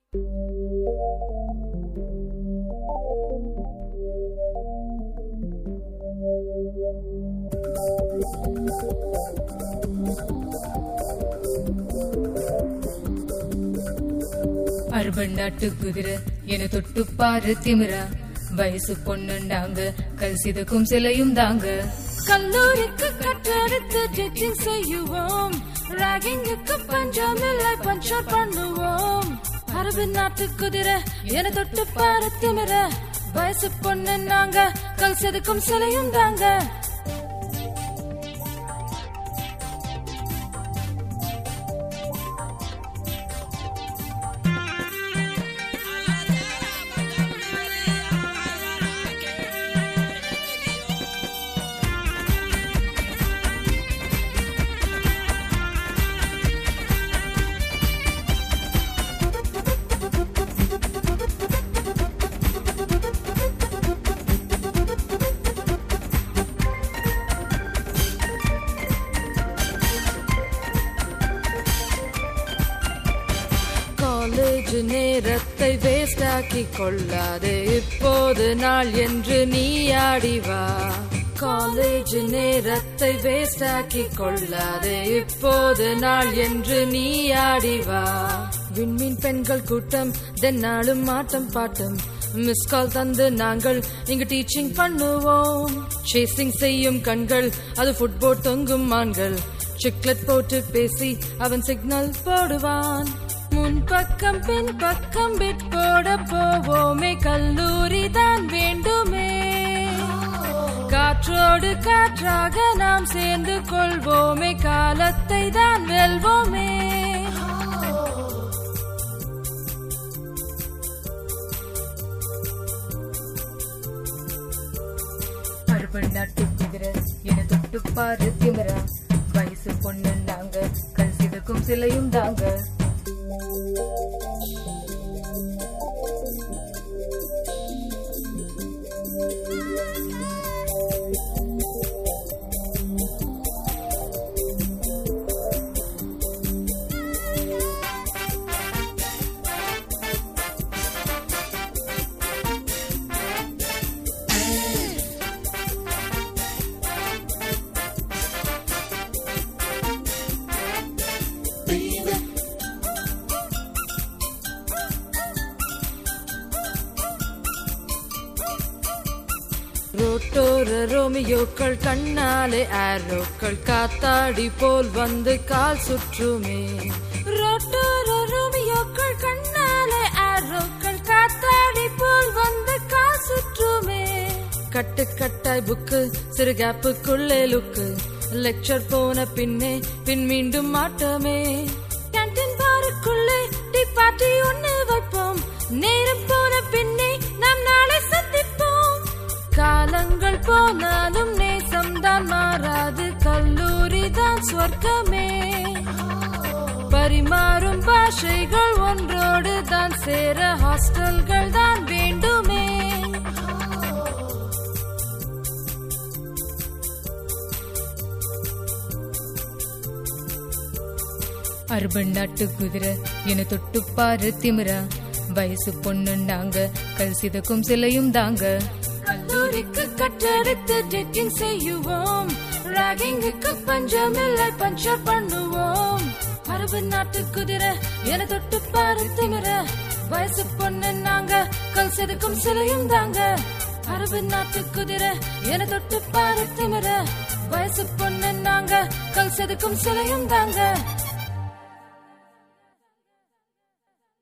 அறுபண்டாட்டு குதிரை என தொட்டு பாரு திமிரா வயசு பொண்ணுண்டாங்க கல் சிதக்கும் சிலையும் தாங்க கல்லூரிக்கு கட்டெடுத்து டேட்டிங் செய்யுவோம் ராகிங்குக்கு பஞ்சம் இல்லை பஞ்சர் பண்ணுவோம் அரபு நாட்டு குதிரை என தொட்டு பாரு திமிர வயசு பொண்ணு நாங்க கல் செதுக்கும் சிலையும் தாங்க காலேஜ் நேரத்தை வேஸ்ட் ஆக்கி கொள்ளாதே இப்போது நாள் என்று நீ ஆடி வா காலேஜ் நேரத்தை வேஸ்ட் ஆக்கி கொள்ளாதே இப்போது நாள் என்று நீ ஆடி வா விண்மீன் பெண்கள் கூட்டம் தென்னாலும் ஆட்டம் பாட்டம் மிஸ் கால் தந்து நாங்கள் இங்கு டீச்சிங் பண்ணுவோம் சேசிங் செய்யும் கண்கள் அது ஃபுட்போர்ட் தொங்கும் மான்கள் சிக்லெட் போட்டு பேசி அவன் சிக்னல் போடுவான் முன் பக்கம் பின் பக்கம் பிட் போட போவோமே கல்லூரி தான் வேண்டுமே காற்றோடு காற்றாக நாம் சேர்ந்து கொள்வோமே காலத்தை தான் வெல்வோமே அறுபண்டாட்டு குதிரை என தொட்டு பாரு திமிரா வயசு பொண்ணுண்டாங்க கல் சிதக்கும் சிலையும் தாங்க ரோட்டோர ரோமியோக்கள் கண்ணாலே ஆரோக்கள் காத்தாடி போல் வந்து கால் சுற்றுமே ரோட்டோர ரோமியோக்கள் கண்ணாலே ஆரோக்கள் காத்தாடி போல் வந்து கால் சுற்றுமே கட்டு கட்டாய் புக்கு சிறு கேப்புக்குள்ளே லுக்கு லெக்சர் போன பின்னே பின் மீண்டும் மாட்டமே கேன்டீன் பாருக்குள்ளே டீ பார்ட்டி ஒண்ணு வைப்போம் நேரம் போன பின்னே நாம் நாளை சந்திப்போம் காலங்கள் போனாலும் நேசம் தான் மாறாது கல்லூரி தான் சொர்க்கமே பரிமாறும் பாஷைகள் ஒன்றோடு தான் சேர ஹாஸ்டல்கள் தான் வேண்டுமே அறுபண்டாட்டு குதிரை என தொட்டு பாரு திமிரா வயசு பொண்ணுண்டாங்க கல் சிதக்கும் சிலையும் தாங்க கல்லூரிக்கு கட்டெடுத்து டேட்டிங் செய்யுவோம் ராகிங்குக்கு பஞ்சம் இல்லை பஞ்சர் பண்ணுவோம் அரபு நாட்டு குதிரை என தொட்டு பாரு திமிர வயசு பொண்ணு நாங்க கல் செதுக்கும் சிலையும் தாங்க அரபு நாட்டு குதிரை என தொட்டு பாரு திமிர வயசு பொண்ணு நாங்க கல் செதுக்கும் சிலையும் தாங்க